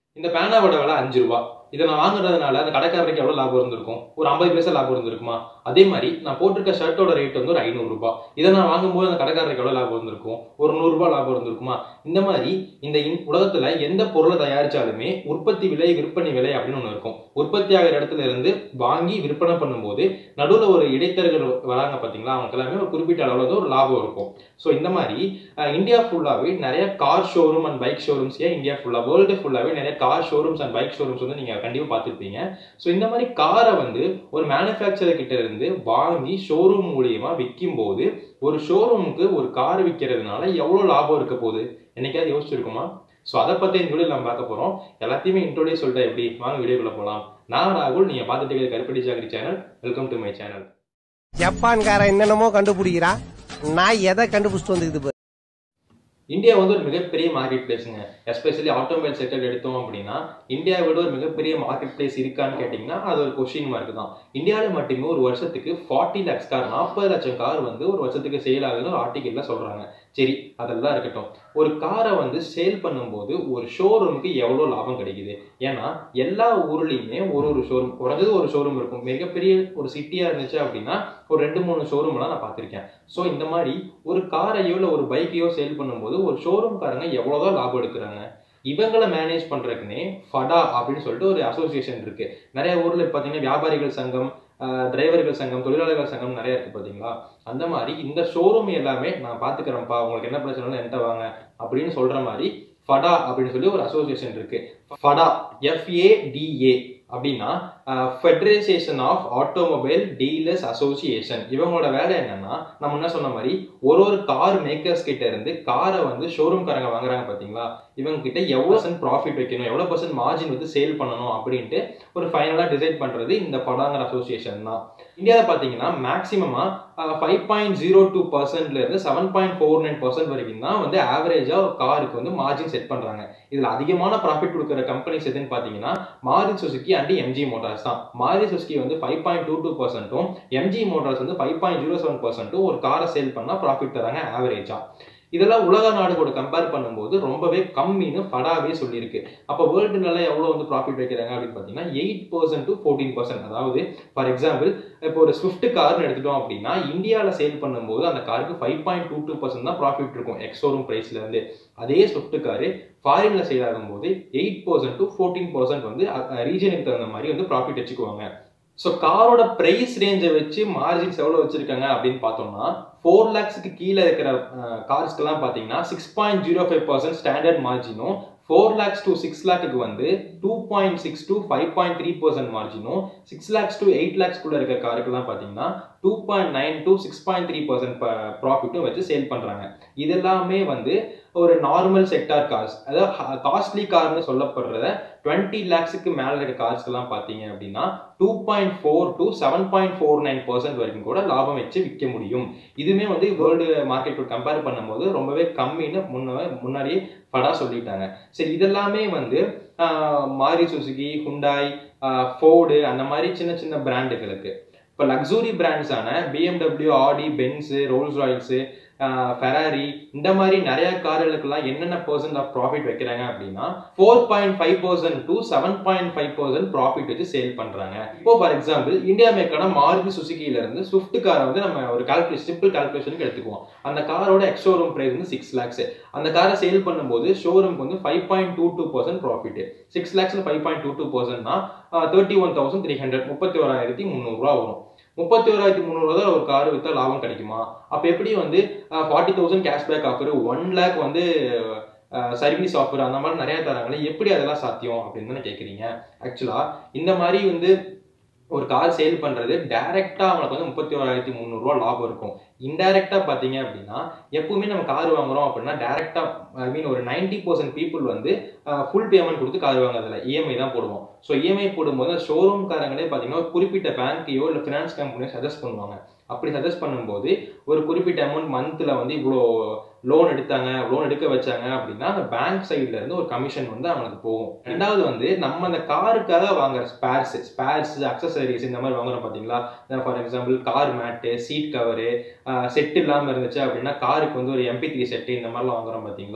இந்த பேனாவோட விலை அஞ்சு ரூபா இதை நான் வாங்குறதுனால அந்த கடைக்காரருக்கு எவ்வளோ லாபம் இருந்திருக்கும் ஒரு ஐம்பது பைசா லாபம் இருந்திருக்குமா அதே மாதிரி நான் போட்டிருக்க ஷர்ட்டோட ரேட் வந்து ஒரு ஐநூறு ரூபாய் இதை நான் வாங்கும்போது அந்த கடைக்காரருக்கு எவ்வளோ லாபம் இருந்திருக்கும் ஒரு நூறுரூபா லாபம் இருந்திருக்குமா இந்த மாதிரி இந்த இன்- உலகத்துல எந்த பொருளை தயாரிச்சாலுமே உற்பத்தி விலை விற்பனை விலை அப்படின்னு ஒன்று இருக்கும் உற்பத்தி ஆகிற இடத்துல இருந்து வாங்கி விற்பனை பண்ணும்போது நடுவில் ஒரு இடைத்தரகர் வராங்க பார்த்தீங்களா அவங்க எல்லாமே ஒரு குறிப்பிட்ட அளவில் வந்து ஒரு லாபம் இருக்கும் ஸோ இந்த மாதிரி அஹ், இந்தியா ஃபுல்லாகவே நிறைய car showroom and bike showrooms ஏன் இந்தியா ஃபுல்லாக வேர்ல்டு ஃபுல்லாகவே நிறைய car showrooms and bike showrooms வந்து நீங்கள் கண்டிப்பாக பார்த்துருப்பீங்க ஸோ இந்த மாதிரி காரை வந்து ஒரு மேனுஃபேக்சரர் கிட்ட இருந்து வாங்கி ஷோரூம் மூலியமா விற்கும் போது ஒரு ஷோரூமுக்கு ஒரு கார் விற்கிறதுனால எவ்வளோ லாபம் இருக்க போகுது என்னைக்காவது யோசிச்சிருக்குமா ஸோ அதை பற்றி இந்த வீடியோ நம்ம பார்க்க போகிறோம் எல்லாத்தையுமே இன்ட்ரோடியூஸ் சொல்லிட்டேன் எப்படி வாங்க வீடியோக்குள்ள போகலாம் நான் ராகுல் நீங்கள் பார்த்துட்டு இருக்கிற கருப்பட்டி jaggery channel welcome to my channel ஜப்பான்காரன் என்னென்னமோ கண்டுபிடிக்கிறான் நான் எதை கண்டுபிடிச்சிட்டு வந்துக்குது பாரு. இந்தியா வந்து ஒரு மிகப்பெரிய மார்க்கெட் பிளேஸுங்க எஸ்பெஷலி ஆட்டோமொபைல் செக்டர் எடுத்தோம் அப்படின்னா இந்தியாவை விட ஒரு மிகப்பெரிய மார்க்கெட் பிளேஸ் இருக்கான்னு கேட்டிங்கன்னா அது ஒரு கொஸ்டின் மார்க் தான் இந்தியாவில் மட்டுமே ஒரு வருஷத்துக்கு ஃபார்ட்டி லேக்ஸ் கார் நாற்பது லட்சம் கார் வந்து ஒரு வருஷத்துக்கு சேல் ஆகுதுன்னு ஒரு ஆர்டிக்கல்ல சொல்றாங்க சரி அதெல்லாம் இருக்கட்டும் ஒரு காரை வந்து சேல் பண்ணும்போது ஒரு ஷோரூமுக்கு எவ்வளோ லாபம் கிடைக்குது ஏன்னா எல்லா ஊர்லேயுமே ஒரு ஒரு ஷோரூம் குறைஞ்சது ஒரு ஷோரூம் இருக்கும் மிகப்பெரிய ஒரு சிட்டியாக இருந்துச்சு அப்படின்னா ஒரு ரெண்டு மூணு ஷோரூம்லாம் நான் பார்த்துருக்கேன் ஸோ இந்த மாதிரி ஒரு காரையோ இல்லை ஒரு பைக்கையோ சேல் பண்ணும்போது ஒரு ஷோரூம்காரங்க எவ்வளோதான் லாபம் எடுக்கிறாங்க இவங்களை மேனேஜ் பண்றதுக்குன்னே ஃபடா அப்படின்னு சொல்லிட்டு ஒரு அசோசியேஷன் இருக்கு நிறைய ஊர்ல பார்த்தீங்கன்னா வியாபாரிகள் சங்கம் ஆஹ் டிரைவர்கள் சங்கம் தொழிலாளர்கள் சங்கம் நிறைய இருக்கு பாத்தீங்களா அந்த மாதிரி இந்த ஷோரூம் எல்லாமே நான் பாத்துக்கிறேன்ப்பா உங்களுக்கு என்ன பிரச்சனை என்கிட்ட வாங்க அப்படின்னு சொல்ற மாதிரி ஃபடா அப்படின்னு சொல்லி ஒரு அசோசியேஷன் இருக்கு ஃபடா எஃப்ஏடிஏ அப்படின்னா federation of automobile dealers association இவங்களோட வேலை என்னன்னா நம்ம என்ன சொன்ன மாதிரி ஒரு ஒரு கார் மேக்கர்ஸ் கிட்ட இருந்து காரை வந்து ஷோரூம் காரங்க வாங்குறாங்க பாத்தீங்களா இவங்க கிட்ட எவ்வளவு பர்சன்ட் ப்ராஃபிட் வைக்கணும் எவ்வளவு பர்சன்ட் மார்ஜின் வந்து சேல் பண்ணணும் அப்படின்ட்டு ஒரு ஃபைனலா டிசைட் பண்றது இந்த படாங்கிற அசோசியேஷன் தான் இந்தியாவில் பார்த்தீங்கன்னா மேக்ஸிமமா ஃபைவ் பாயிண்ட் ஜீரோ டூ பர்சன்ட்ல இருந்து seven point four nine percent வரைக்கும் தான் வந்து ஆவரேஜா ஒரு காருக்கு வந்து மார்ஜின் செட் பண்றாங்க இதுல அதிகமான ப்ராஃபிட் கொடுக்குற கம்பெனிஸ் எதுன்னு பார்த்தீங்கன்னா Maruti Suzuki and MG Motors தான் மாருதி சுசுகி வந்து ஃபைவ் பாயிண்ட் டூ டூ பர்சன்ட்டும் எம்ஜி மோட்டார்ஸ் வந்து ஃபைவ் பாயிண்ட் ஜீரோ செவன் பர்சன்ட்டும் ஒரு காரை சேல் பண்ணா ப்ராஃபிட் தராங்க ஆவரேஜா இதெல்லாம் உலக நாடுகளோட கம்பேர் பண்ணும்போது ரொம்பவே கம்மின்னு ஃபடாவே சொல்லியிருக்கு அப்போ வேர்ல்டுனால எவ்வளோ வந்து ப்ராஃபிட் வைக்கிறாங்க அப்படின்னு பார்த்தீங்கன்னா eight percent to fourteen percent அதாவது ஃபார் எக்ஸாம்பிள் இப்போ ஒரு ஸ்விஃப்ட் கார்னு எடுத்துட்டோம் அப்படின்னா இந்தியாவில் சேல் பண்ணும்போது அந்த காருக்கு five point two two percent தான் ப்ராஃபிட் இருக்கும் எக்ஸோரூம் ப்ரைஸ்ல இருந்து அதே ஸ்விஃப்ட் காரு ஃபாரின்ல சேல் ஆகும்போது eight percent to fourteen percent வந்து ரீஜனுக்கு தகுந்த மாதிரி வந்து ப்ராஃபிட் வச்சுக்குவாங்க ஸோ காரோட ப்ரைஸ் ரேஞ்சை வச்சு மார்ஜின்ஸ் எவ்வளோ வச்சிருக்காங்க அப்படின்னு பார்த்தோம்னா ஃபோர் லேக்ஸுக்கு கீழே இருக்கிற கார்ஸ்க்கெல்லாம் பார்த்தீங்கன்னா six point zero five percent standard மார்ஜினும் ஃபோர் லேக்ஸ் டு சிக்ஸ் லேக்குக்கு வந்து two point six to five point three percent மார்ஜினும் சிக்ஸ் லேக்ஸ் டு எயிட் லேக்ஸ்க்குள்ள இருக்கிற காருக்கெல்லாம் பார்த்தீங்கன்னா two point nine to six point three percent ப்ராஃபிட்டும் வச்சு சேல் பண்ணுறாங்க இதெல்லாமே வந்து ஒரு நார்மல் செக்டார் கார்ஸ் அதாவது காஸ்ட்லி கார்னு சொல்லப்படுறத டுவெண்ட்டி லேக்ஸுக்கு மேலே இருக்க கார்ஸ்க்கெல்லாம் பார்த்தீங்க அப்படின்னா two point four to seven point four nine percent வரைக்கும் கூட லாபம் வச்சு விற்க முடியும் இதுவுமே வந்து வேர்ல்டு மார்க்கெட் கம்பேர் பண்ணும்போது ரொம்பவே கம்மின்னு முன்ன முன்னாடியே படா சொல்லிட்டாங்க சரி இதெல்லாமே வந்து மாரி சுசுகி ஹுண்டாய் ஃபோர்டு அந்த மாதிரி சின்ன சின்ன பிராண்டுகளுக்கு இப்போ லக்ஸுரி பிராண்ட்ஸான BMW Audi Benz Rolls Royals Ferrari இந்த மாதிரி நிறைய கார்களுக்கெல்லாம் என்னென்ன பர்சன்ட் ஆஃப் ப்ராஃபிட் வைக்கிறாங்க அப்படின்னா four point five percent to seven point five percent profit வச்சு சேல் பண்றாங்க இப்போ ஃபார் எக்ஸாம்பிள் இந்தியா மேக்கான மாருதி சுசுகியில இருந்து ஸ்விஃப்ட் காரை வந்து நம்ம ஒரு கால்குலேஷன் சிம்பிள் கால்குலேஷனுக்கு எடுத்துக்குவோம் அந்த காரோட எக்ஸ் ஷோரூம் பிரைஸ் வந்து சிக்ஸ் லேக்ஸ் அந்த காரை சேல் பண்ணும்போது ஷோரூம்க்கு வந்து five point two two percent profit six லேக்ஸ்ல ஃபைவ் பாயிண்ட் டூ டூ பர்சன்ட்னா thirty one thousand three hundred முப்பத்தி ஓராயிரத்தி முந்நூறுரூவா வரும் முப்பத்தி ஓராயிரத்தி முந்நூறுவா தான் ஒரு கார் வித்தா லாபம் கிடைக்குமா அப்போ எப்படி வந்து forty thousand cashback offer one lakh வந்து சர்வீஸ் ஆஃபர் அந்த மாதிரி நிறைய தராங்களே எப்படி அதெல்லாம் சாத்தியம் அப்படின்னு தானே கேட்குறீங்க ஆக்சுவலாக இந்த மாதிரி வந்து ஒரு கார் சேல் பண்ணுறது டைரெக்டாக அவங்களுக்கு வந்து முப்பத்தி ஓராயிரத்தி முந்நூறுரூவா லாபம் இருக்கும் இன்டைரக்டாக பார்த்தீங்க அப்படின்னா எப்பவுமே நம்ம கார் வாங்குறோம் அப்படின்னா டேரெக்டாக ஐ மீன் ஒரு நைன்டி பர்சன்ட் பீப்புள் வந்து ஃபுல் பேமெண்ட் கொடுத்து கார் வாங்குறதில்ல இஎம்ஐ தான் போடுவோம் ஸோ இஎம்ஐ போடும்போது ஷோரூம் காரங்களே பார்த்தீங்கன்னா ஒரு குறிப்பிட்ட பேங்க்கையோ இல்லை ஃபினான்ஸ் கம்பெனியோ சஜஸ்ட் பண்ணுவாங்க அப்படி சஜஸ்ட் பண்ணும்போது ஒரு குறிப்பிட்ட அமௌண்ட் மந்த்தில் வந்து இவ்வளோ லோன் எடுத்தாங்க லோன் எடுக்க வச்சாங்க அப்படின்னா அந்த பேங்க் சைட்ல இருந்து ஒரு கமிஷன் வந்து அவங்களுக்கு போகும் ரெண்டாவது வந்து நம்ம அந்த காருக்காக வாங்குற ஸ்பேர்ஸ் ஸ்பேர்ஸ் அக்சசரிஸ் இந்த மாதிரி வாங்குறோம் பார்த்தீங்களா for example car mat seat cover set இல்லாமல் இருந்துச்சு அப்படின்னா காருக்கு வந்து ஒரு எம்பி த்ரீ செட்டு இந்த மாதிரிலாம் வாங்குறோம் பார்த்தீங்களா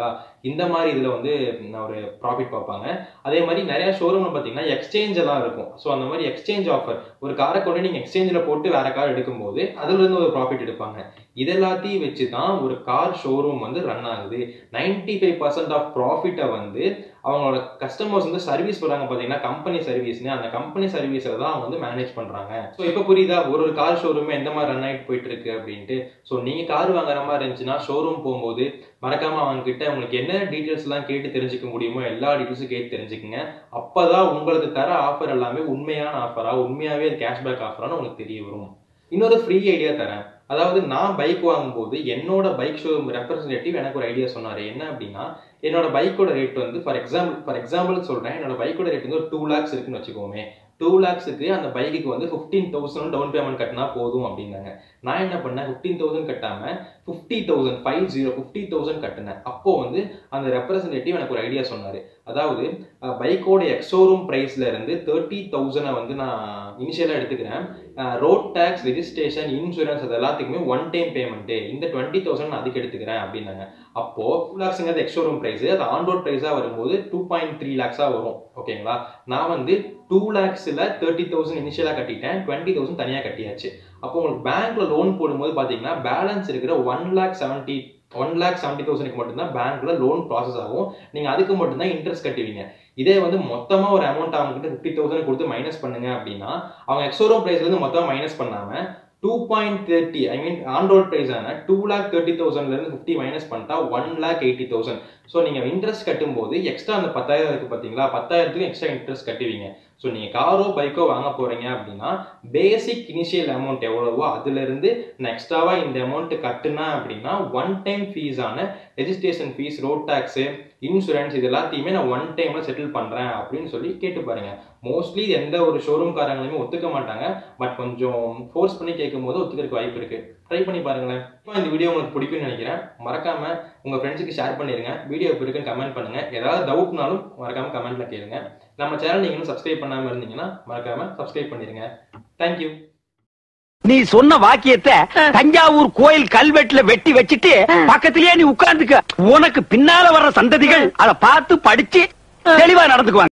இந்த மாதிரி இதுல வந்து ஒரு ப்ராஃபிட் பார்ப்பாங்க அதே மாதிரி நிறைய ஷோரூம்ல பாத்தீங்கன்னா எக்ஸ்சேஞ்ச் எல்லாம் இருக்கும் ஸோ அந்த மாதிரி எக்ஸ்சேஞ்ச் ஆஃபர் ஒரு காரை கொண்டு நீங்க எக்ஸ்சேஞ்சில் போட்டு வேற கார் எடுக்கும்போது அதுல இருந்து ஒரு ப்ராஃபிட் எடுப்பாங்க இது எல்லாத்தையும் வச்சு தான் ஒரு கார் ஷோரூம் வந்து ரன் ஆகுது நைன்டி ஃபைவ் பர்சன்ட் ஆஃப் ப்ராஃபிட்டை வந்து அவங்களோட கஸ்டமர்ஸ் வந்து சர்வீஸ் வராங்க பார்த்தீங்கன்னா கம்பெனி சர்வீஸ்னு அந்த கம்பெனி சர்வீஸில் தான் அவங்க வந்து மேனேஜ் பண்ணுறாங்க ஸோ இப்போ புரியுதா ஒரு ஒரு கார் ஷோரூமே எந்த மாதிரி ரன் ஆகிட்டு போயிட்டு இருக்கு அப்படின்ட்டு ஸோ நீங்கள் கார் வாங்குற மாதிரி இருந்துச்சுன்னா ஷோரூம் போகும்போது மறக்காம அவங்க கிட்ட உங்களுக்கு என்ன டீட்டெயில்ஸ்லாம் கேட்டு தெரிஞ்சுக்க முடியுமோ எல்லா டீட்டெயில்ஸும் கேட்டு தெரிஞ்சுக்கங்க அப்பதான் உங்களுக்கு தர ஆஃபர் எல்லாமே உண்மையான ஆஃபரா உண்மையாவே கேஷ்பேக் ஆஃபரான்னு உங்களுக்கு தெரிய வரும் இன்னொரு ஃப்ரீ ஐடியா தரேன் அதாவது நான் பைக் வாங்கும்போது என்னோட பைக் ஷோரூம் ரெப்ரஸன்டேட்டிவ் எனக்கு ஒரு ஐடியா சொன்னாரு என்ன அப்படின்னா என்னோட பைக்கோட ரேட் வந்து ஃபார் எக்ஸாம்பிள் ஃபார் எக்ஸாம்பிள் சொல்றேன் என்னோட பைக்கோட ரேட் வந்து ஒரு டூ லேக்ஸ் இருக்குன்னு வச்சுக்கோமே டூ லேக்ஸுக்கு அந்த பைக்குக்கு வந்து ஃபிஃப்டீன் தௌசண்ட் டவுன் பேமெண்ட் கட்டினா போதும் அப்படின்னாங்க நான் என்ன பண்ணேன் ஃபிஃப்டீன் தௌசண்ட் கட்டாம fifty thousand five zero fifty thousand கட்டினேன் அப்போ வந்து அந்த ரெப்ரஸன்டேட்டிவ் எனக்கு ஒரு ஐடியா சொன்னாரு அதாவது பைக்கோட எக்ஸோரூம் ப்ரைஸ்ல இருந்து தேர்ட்டி தௌசண்டை வந்து நான் இனிஷியலாக எடுத்துக்கிறேன் ரோட் டேக்ஸ் ரெஜிஸ்ட்ரேஷன் இன்சூரன்ஸ் அது எல்லாத்துக்குமே ஒன் டைம் பேமெண்ட்டு இந்த டுவெண்ட்டி தௌசண்ட் நான் அதுக்கு எடுத்துக்கிறேன் அப்படின்னாங்க அப்போ டூ லேக்ஸுங்கிறது எக்ஸோரூம் ப்ரைஸ் அது ஆன் ரோட் ப்ரைஸாக வரும்போது டூ பாயிண்ட் த்ரீ லேக்ஸாக வரும் ஓகேங்களா நான் வந்து டூ லேக்ஸில் தேர்ட்டி தௌசண்ட் இனிஷியலாக கட்டிட்டேன் டுவெண்ட்டி தௌசண்ட் தனியாக கட்டியாச்சு அப்போ உங்களுக்கு பேங்க்ல லோன் போடும்போது பார்த்தீங்கன்னா பேலன்ஸ் இருக்கிற one lakh seventy one lakh seventy தௌசண்ட்க்கு மட்டும்தான் பேங்க்ல லோன் ப்ராசஸ் ஆகும் நீங்க அதுக்கு மட்டும்தான் இன்ட்ரெஸ்ட் கட்டுவீங்க இதே வந்து மொத்தமா ஒரு அமௌண்ட் அவங்க கிட்ட ஃபிஃப்டி தௌசண்ட் கொடுத்து மைனஸ் பண்ணுங்க அப்படின்னா அவங்க எக்ஸோரூம் பிரைஸ்ல இருந்து மொத்தமா மைனஸ் பண்ணாம two point thirty I mean on road price ஆன டூ லேக் தேர்ட்டி தௌசண்ட்ல இருந்து ஃபிஃப்டி மைனஸ் பண்ணிட்டா one lakh eighty thousand so நீங்க இன்ட்ரெஸ்ட் கட்டும்போது எக்ஸ்ட்ரா அந்த பத்தாயிரம் இருக்கு பாத்தீங்களா பத்தாயிரத்துக்கு எக்ஸ்ட்ரா இன்ட்ரெஸ்ட் கட்டுவீங்க ஸோ நீங்க காரோ பைக்கோ வாங்க போறீங்க அப்படின்னா பேசிக் இனிஷியல் அமௌண்ட் எவ்வளவோ அதுல இருந்து நான் எக்ஸ்ட்ராவா இந்த அமௌண்ட் கட்டுனா அப்படின்னா ஒன் டைம் ஃபீஸ் ஆன registration fees road tax insurance இது எல்லாத்தையுமே நான் ஒன் டைம்ல செட்டில் பண்றேன் அப்படின்னு சொல்லி கேட்டு பாருங்க மோஸ்ட்லி எந்த ஒரு ஷோரூம் காரங்களுமே ஒத்துக்க மாட்டாங்க பட் கொஞ்சம் ஃபோர்ஸ் பண்ணி கேட்கும் போது ஒத்துக்கிறதுக்கு வாய்ப்பு இருக்கு ட்ரை பண்ணி பாருங்களேன் இப்போ இந்த வீடியோ உங்களுக்கு பிடிக்கும்னு நினைக்கிறேன் மறக்காம உங்க ஃப்ரெண்ட்ஸுக்கு ஷேர் பண்ணிருங்க வீடியோ எப்படி இருக்குன்னு கமெண்ட் பண்ணுங்க ஏதாவது டவுட்னாலும் மறக்காம கமெண்ட்ல கேளுங்க நம்ம சேனல் நீங்களும் சப்ஸ்கிரைப் பண்ணாம இருந்தீங்கன்னா மறக்காம சப்ஸ்கிரைப் பண்ணிருங்க தேங்க்யூ நீ சொன்ன வாக்கியத்தை தஞ்சாவூர் கோயில் கல்வெட்டுல வெட்டி வச்சிட்டு பக்கத்திலேயே நீ உட்கார்ந்துக்க உனக்கு பின்னால வர்ற சந்ததிகள் அத பார்த்து படிச்சு தெளிவா நடந்துக்குவாங்க